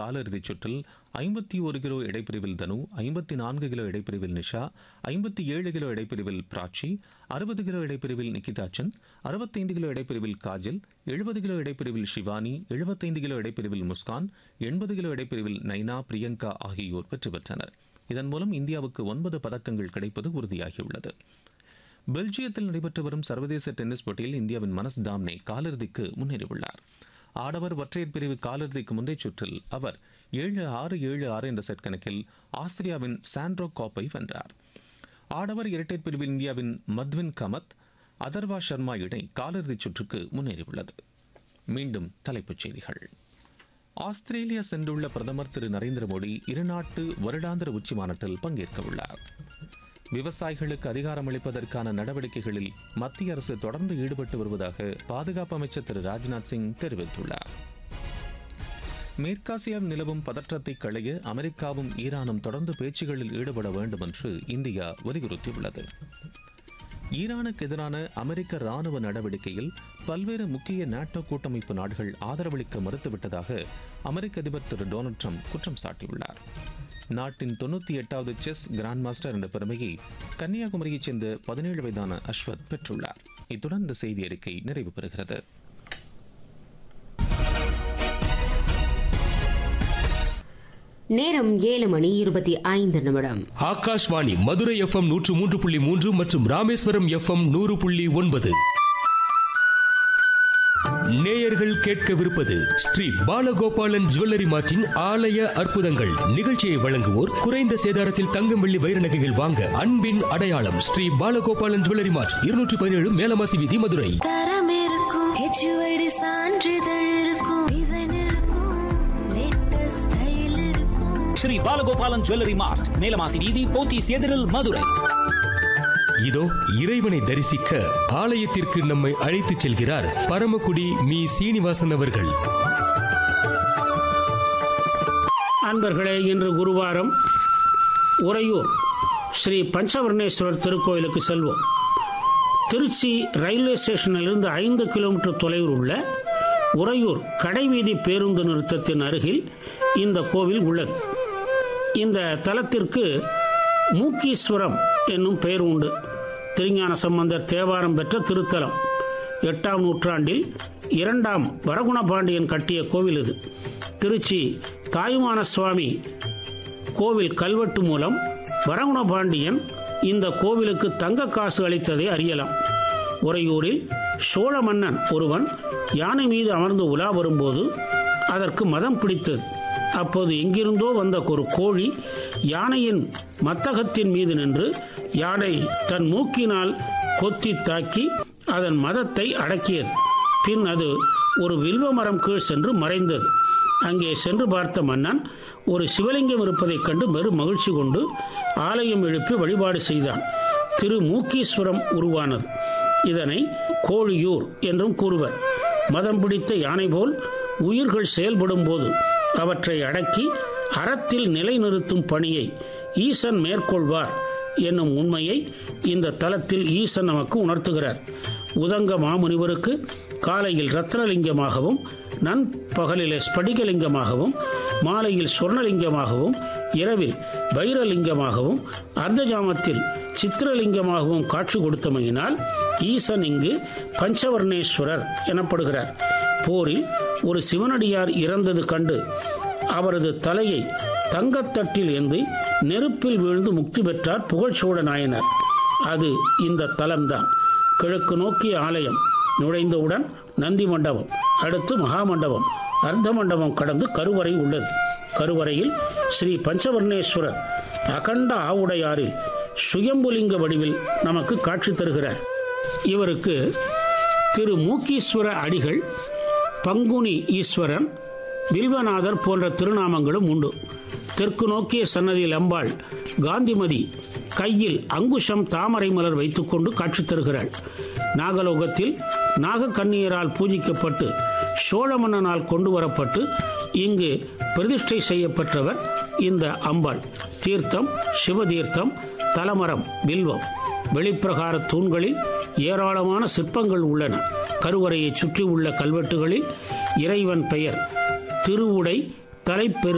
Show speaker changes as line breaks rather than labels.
காலிறுதிச் சுற்றில் ஐம்பத்தி ஒரு கிலோ இடைப்பிரிவில் தனு ஐம்பத்தி நான்கு கிலோ இடைப்பிரிவில் நிஷா ஐம்பத்தி ஏழு கிலோ இடைப்பிரிவில் பிராச்சி அறுபது கிலோ இடைப்பிரிவில் நிக்கிதாச்சன் அறுபத்தைந்து கிலோ இடைப்பிரிவில் காஜல் எழுபது கிலோ இடைப்பிரிவில் ஷிவானி எழுபத்தைந்து கிலோ இடைப்பிரிவில் முஸ்கான் எண்பது கிலோ இடைப்பிரிவில் நைனா பிரியங்கா ஆகியோர் வெற்றி பெற்றனர் இதன் மூலம் இந்தியாவுக்கு ஒன்பது பதக்கங்கள் கிடைப்பது உறுதியாகியுள்ளது பெல்ஜியத்தில் நடைபெற்று வரும் சர்வதேச டென்னிஸ் போட்டியில் இந்தியாவின் மனஸ் தாம்னே காலிறுதிக்கு முன்னேறியுள்ளார் ஆடவர் ஒற்றையர் பிரிவு காலிறுதிக்கு முந்தைய சுற்றில் அவர் ஏழு ஆறு ஏழு ஆறு என்ற செட் கணக்கில் ஆஸ்திரியாவின் சாண்ட்ரோ காப்பை வென்றார் ஆடவர் இரட்டையர் பிரிவில் இந்தியாவின் மத்வின் கமத் அதர்வா சர்மா இணை காலிறுதிச் சுற்றுக்கு முன்னேறியுள்ளது மீண்டும் தலைப்புச் செய்திகள் ஆஸ்திரேலியா சென்றுள்ள பிரதமர் திரு நரேந்திர மோடி இருநாட்டு வருடாந்திர உச்சி மாநாட்டில் பங்கேற்க உள்ளார் விவசாயிகளுக்கு அதிகாரம் அளிப்பதற்கான நடவடிக்கைகளில் மத்திய அரசு தொடர்ந்து ஈடுபட்டு வருவதாக பாதுகாப்பு அமைச்சர் திரு ராஜ்நாத் சிங் தெரிவித்துள்ளார் மேற்காசியாவில் நிலவும் பதற்றத்தை களைய அமெரிக்காவும் ஈரானும் தொடர்ந்து பேச்சுகளில் ஈடுபட வேண்டும் என்று இந்தியா வலியுறுத்தியுள்ளது ஈரானுக்கு எதிரான அமெரிக்க ராணுவ நடவடிக்கையில் பல்வேறு முக்கிய நாட்டோ கூட்டமைப்பு நாடுகள் ஆதரவளிக்க மறுத்துவிட்டதாக அமெரிக்க அதிபர் திரு டொனால்டு ட்ரம்ப் குற்றம் சாட்டியுள்ளார் நாட்டின் தொண்ணூத்தி எட்டாவது செஸ் கிராண்ட் மாஸ்டர் என்ற பெருமையை கன்னியாகுமரியைச் சேர்ந்த பதினேழு வயதான அஸ்வத் பெற்றுள்ளார் இத்துடன் இந்த செய்தி அறிக்கை நிறைவு பெறுகிறது
நேரம் ஏழு மணி இருபத்தி ஐந்து நிமிடம்
ஆகாஷ்வாணி மதுரை எஃப்எம் நூற்று மூன்று புள்ளி மூன்று மற்றும் ராமேஸ்வரம் எஃப்எம் நூறு புள்ளி ஒன்பது நேயர்கள் கேட்கவிருப்பது ஸ்ரீ பாலகோபாலன் ஜுவல்லரி மார்ட்டின் ஆலய அற்புதங்கள் நிகழ்ச்சியை வழங்குவோர் குறைந்த சேதாரத்தில் தங்கம் வெள்ளி வைர நகைகள் வாங்க அன்பின் அடையாளம் ஸ்ரீ பாலகோபாலன் ஜுவல்லரி மார்ட் இருநூற்றி பதினேழு மேலமாசி வீதி மதுரை
தரம் இருக்கும் ஹெச்யூஐடி சான்றிதழ் இருக்கும் டிசைன் இருக்கும் லேட்டஸ்ட் ஸ்டைல் இருக்கும்
ஸ்ரீ பாலகோபாலன் ஜுவல்லரி மார்ட் மேலமாசி வீதி போத்தீஸ் எதிரில் மதுரை
இதோ இறைவனை தரிசிக்க ஆலயத்திற்கு நம்மை அழைத்துச் செல்கிறார் பரமக்குடி மீ சீனிவாசன் அவர்கள்
அன்பர்களே இன்று குருவாரம் உறையூர் ஸ்ரீ பஞ்சவர்ணேஸ்வரர் திருக்கோயிலுக்கு செல்வோம் திருச்சி ரயில்வே ஸ்டேஷனிலிருந்து ஐந்து கிலோமீட்டர் தொலைவில் உள்ள உறையூர் கடைவீதி பேருந்து நிறுத்தத்தின் அருகில் இந்த கோவில் உள்ளது இந்த தலத்திற்கு மூக்கீஸ்வரம் என்னும் பெயர் உண்டு திருஞான சம்பந்தர் தேவாரம் பெற்ற திருத்தலம் எட்டாம் நூற்றாண்டில் இரண்டாம் வரகுணபாண்டியன் கட்டிய கோவில் இது திருச்சி தாயுமான சுவாமி கோவில் கல்வெட்டு மூலம் வரகுணபாண்டியன் இந்த கோவிலுக்கு தங்க காசு அளித்ததை அறியலாம் உறையூரில் சோழ மன்னன் ஒருவன் யானை மீது அமர்ந்து உலா வரும்போது அதற்கு மதம் பிடித்தது அப்போது எங்கிருந்தோ வந்த ஒரு கோழி யானையின் மத்தகத்தின் மீது நின்று யானை தன் மூக்கினால் கொத்தி தாக்கி அதன் மதத்தை அடக்கியது பின் அது ஒரு வில்வ மரம் கீழ் சென்று மறைந்தது அங்கே சென்று பார்த்த மன்னன் ஒரு சிவலிங்கம் இருப்பதைக் கண்டு பெரும் மகிழ்ச்சி கொண்டு ஆலயம் எழுப்பி வழிபாடு செய்தான் திரு மூக்கீஸ்வரம் உருவானது இதனை கோழியூர் என்றும் கூறுவர் மதம் பிடித்த யானை போல் உயிர்கள் செயல்படும் போது அவற்றை அடக்கி அறத்தில் நிலைநிறுத்தும் பணியை ஈசன் மேற்கொள்வார் என்னும் உண்மையை இந்த தலத்தில் ஈசன் நமக்கு உணர்த்துகிறார் உதங்க மாமுனிவருக்கு காலையில் ரத்னலிங்கமாகவும் நண்பகலிலே ஸ்படிகலிங்கமாகவும் மாலையில் சொர்ணலிங்கமாகவும் இரவில் வைரலிங்கமாகவும் அர்த்தஜாமத்தில் சித்திரலிங்கமாகவும் காட்சி கொடுத்தமையினால் ஈசன் இங்கு பஞ்சவர்ணேஸ்வரர் எனப்படுகிறார் போரில் ஒரு சிவனடியார் இறந்தது கண்டு அவரது தலையை தங்கத்தட்டில் ஏந்தி நெருப்பில் வீழ்ந்து முக்தி பெற்றார் புகழ்ச்சோழ நாயனர் அது இந்த தலம்தான் கிழக்கு நோக்கிய ஆலயம் நுழைந்தவுடன் நந்தி மண்டபம் அடுத்து மகாமண்டபம் அர்த்த மண்டபம் கடந்து கருவறை உள்ளது கருவறையில் ஸ்ரீ பஞ்சவர்ணேஸ்வரர் அகண்ட ஆவுடையாரில் சுயம்புலிங்க வடிவில் நமக்கு காட்சி தருகிறார் இவருக்கு திரு மூக்கீஸ்வர அடிகள் பங்குனி ஈஸ்வரன் வில்வநாதர் போன்ற திருநாமங்களும் உண்டு தெற்கு நோக்கிய சன்னதியில் அம்பாள் காந்திமதி கையில் அங்குஷம் தாமரை மலர் வைத்துக்கொண்டு காட்சி தருகிறாள் நாகலோகத்தில் நாகக்கண்ணியரால் பூஜிக்கப்பட்டு சோழ மன்னனால் கொண்டு வரப்பட்டு இங்கு பிரதிஷ்டை செய்யப்பட்டவர் இந்த அம்பாள் தீர்த்தம் சிவதீர்த்தம் தலமரம் வில்வம் வெளிப்பிரகார தூண்களில் ஏராளமான சிற்பங்கள் உள்ளன கருவறையை சுற்றி உள்ள கல்வெட்டுகளில் இறைவன் பெயர் திருவுடை தலைப்பெரு